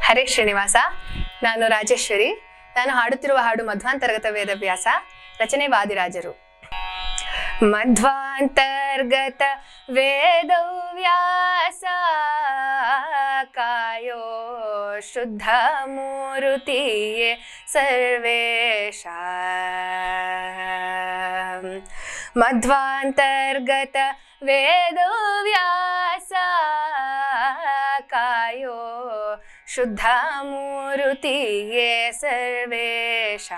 ಹರೇ ಶ್ರೀನಿವಾಸ ನಾನು ರಾಜೇಶ್ವರಿ ನಾನು ಹಾಡುತ್ತಿರುವ ಹಾಡು ಮಧ್ವಾಂತರ್ಗತ ವೇದವ್ಯಾಸ ರಚನೆ ವಾದಿರಾಜರು ಮಧ್ವಾಂತರ್ಗತ ವೇದವ್ಯಾಸ ಕಾಯೋ ಶುದ್ಧ ಮೂರುತಿಯೇ ಸರ್ವೇಶ ಮಧ್ವಾಂತರ್ಗತ ವೇದವ್ಯಾಸ ಕಾಯೋ ಶುದ್ಧ ಮೂರುತಿಯೇ ಸರ್ವೇಶ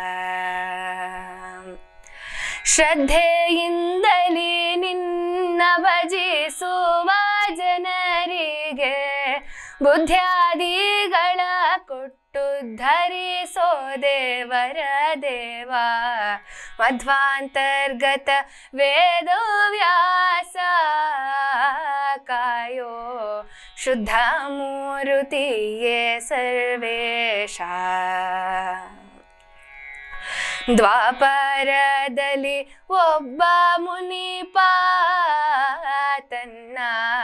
ಶ್ರದ್ಧೆಯಿಂದಲೇ ನಿನ್ನ ಭಜಿಸುವ ಜನರಿಗೆ ಬುದ್ಧ್ಯಾದಿಗಳ ಕೊಟ್ಟು ಧರಿಸೋ ದೇವರ ದೇವ ಮಧ್ವಾಂತರ್ಗತ ವೇದವ್ಯಾಸ ಕಾಯೋ ಶುದ್ಧ ಮೂರುತಿಯೇ ಸರ್ವೇಶ ದ್ವಾಪರದಲ್ಲಿ ಒಬ್ಬ ಮುನಿಪ ತನ್ನ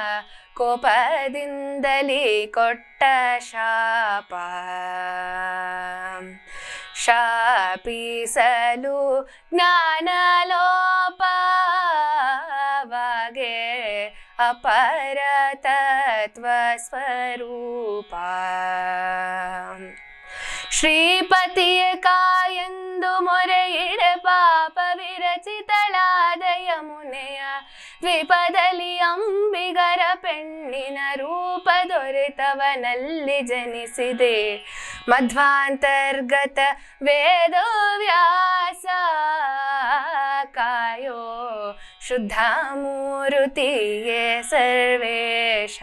ಕೋಪದಿಂದಲೇ ಕೊಟ್ಟ ಶಾಪ ಶಾಪಿಸಲು ಜ್ಞಾನಲೋಪವಾಗೆ ಅಪರ ತತ್ವ ಸ್ವರೂಪ ಶ್ರೀಪತಿಯ ಕಾಯೆಂದು ಮೊರೆಯಿಡ ಪಾಪ ವಿರಚಿತಳಾದ ಯಮುನೆಯ ದ್ವೀಪದಲ್ಲಿ ಅಂಬಿಗರ ಪೆಣ್ಣಿನ ರೂಪ ದೊರೆತವನಲ್ಲಿ ಜನಿಸಿದೆ ಮಧ್ವಾಂತರ್ಗತ ವೇದವ್ಯಾಸ ಕಾಯೋ ಶುದ್ಧ ಮೂರುತಿಯೇ ಸರ್ವೇಶ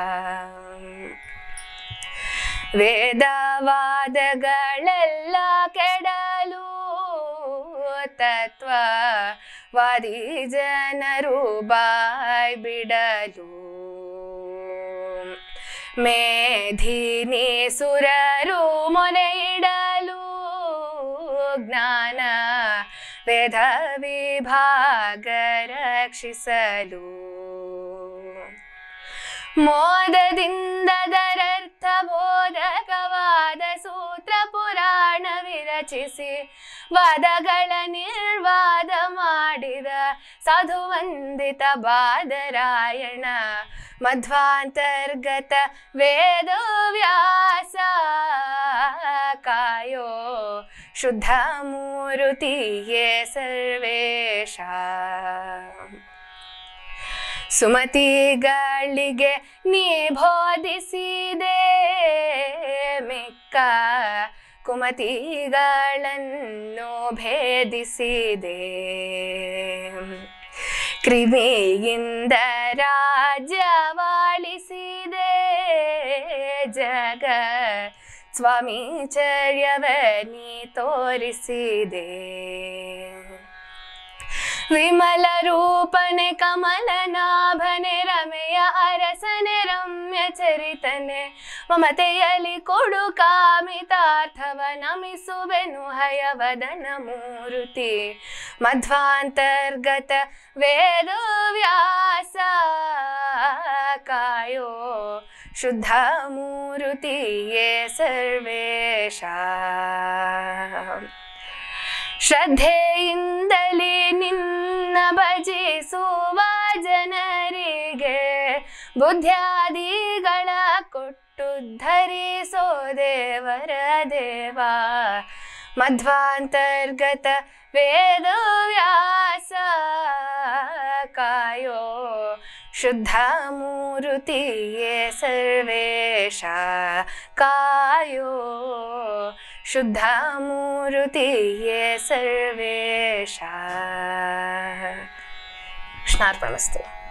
ವೇದವಾದಗಳೆಲ್ಲ ಕೆಡಲು ತತ್ವವಾದಿ ಜನರು ಬಾಯ್ ಬಿಡಲು ಮೇಧಿನಿ ಸುರರು ಮೊನೆ ಇಡಲು ಜ್ಞಾನ ವೇದ ವಿಭಾಗ ರಕ್ಷಿಸಲು ಮೋದದಿಂದ ದರರ್ಥ ಬೋಧಕವಾದ ಸೂತ್ರ ಪುರಾಣ ವಿರಚಿಸಿ ವಾದಗಳ ನಿರ್ವಾದ ಮಾಡಿದ ಸಾಧುವಂದಿತ ಬಾದರಾಯಣ ಮಧ್ವಾಂತರ್ಗತ ವೇದವ್ಯಾಸ ಕಾಯೋ ಶುದ್ಧ ಮೂರುತಿಯೇ ಸರ್ವೇಶ ಸುಮತಿಗಳಿಗೆ ನೀ ಬೋಧಿಸಿದೆ ಮಿಕ್ಕ ಕುಮತಿಗಳನ್ನು ಭೇದಿಸಿದೆ ಕ್ರಿಮಿಯಿಂದ ರಾಜ್ಯವಾಳಿಸಿದೆ ಜಗ ಸ್ವಾಮೀಚರ್ಯವ ನೀ ತೋರಿಸಿದೆ ವಿಮಲ ರೂಪನೆ ಕಮಲ ನಾಭನೆ ರಮೆಯ ಅರಸನೆ ರಮ್ಯ ಚರಿತನೆ ಮಮತೆಯಲಿ ಕೊಡು ಕಾಮಿತಾರ್ಥವ ನಮಿಸುವೆನು ಹಯವದನ ಮೂರುತಿ ಮಧ್ವಾಂತರ್ಗತ ವೇದವ್ಯಾಸ ಕಾಯೋ ಶುದ್ಧ ಮೂರುತಿಯೇ ಸರ್ವೇಶ ಶ್ರದ್ಧೆಯಿಂದಲೇ ನಿನ್ನ ಭಜಿಸುವ ಜನರಿಗೆ ಬುದ್ಧ್ಯಾದಿಗಳ ಕೊಟ್ಟು ಧರಿಸೋ ದೇವರ ದೇವ ಮಧ್ವಾಂತರ್ಗತ ವೇದವ್ಯಾಸ ಕಾಯೋ ಶುದ್ಧ ಮೂರುತಿಯೇ ಸರ್ವೇಶ ಕಾಯೋ ಶುದ್ಧ ಮೂರುತಿಯೇ ಸರ್ವೇಶ ಕೃಷ್ಣಾರ್ಪಣಮಸ್ತು